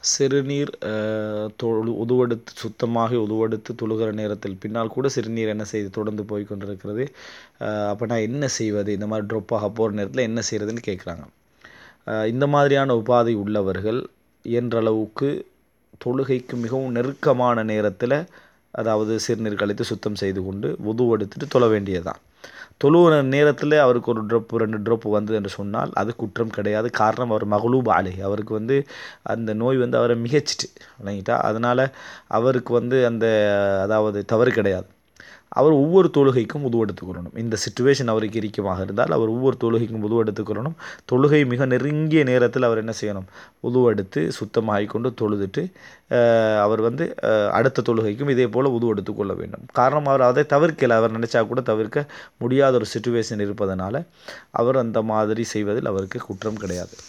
சிறுநீர் தொழு உதுவெடுத்து சுத்தமாக உதுவெடுத்து தொழுகிற நேரத்தில் பின்னால் கூட சிறுநீர் என்ன செய்து தொடர்ந்து போய் கொண்டிருக்கிறது அப்போ நான் என்ன செய்வது இந்த மாதிரி ட்ராப் ஆக போகிற நேரத்தில் என்ன செய்கிறதுன்னு கேட்குறாங்க இந்த மாதிரியான உபாதை உள்ளவர்கள் இயன்றளவுக்கு தொழுகைக்கு மிகவும் நெருக்கமான நேரத்தில் அதாவது சிறுநீர் கழித்து சுத்தம் செய்து கொண்டு உது எடுத்துட்டு தொழ வேண்டியதுதான் தொழுகிற நேரத்தில் அவருக்கு ஒரு ட்ரொப்பு ரெண்டு ட்ரொப்பு வந்தது என்று சொன்னால் அது குற்றம் கிடையாது காரணம் அவர் மகளூப் அலை அவருக்கு வந்து அந்த நோய் வந்து அவரை மிகச்சிட்டு விளங்கிட்டா அதனால் அவருக்கு வந்து அந்த அதாவது தவறு கிடையாது அவர் ஒவ்வொரு தொழுகைக்கும் உது எடுத்துக்கொள்ளணும் இந்த சுச்சுவேஷன் அவருக்கு இருக்குமாக இருந்தால் அவர் ஒவ்வொரு தொழுகைக்கும் உது எடுத்துக்கொள்ளணும் தொழுகை மிக நெருங்கிய நேரத்தில் அவர் என்ன செய்யணும் உது எடுத்து சுத்தமாகி கொண்டு தொழுதுட்டு அவர் வந்து அடுத்த தொழுகைக்கும் இதே போல் உது எடுத்துக்கொள்ள வேண்டும் காரணம் அவர் அதை தவிர்க்கலை அவர் நினச்சா கூட தவிர்க்க முடியாத ஒரு சுச்சுவேஷன் இருப்பதனால அவர் அந்த மாதிரி செய்வதில் அவருக்கு குற்றம் கிடையாது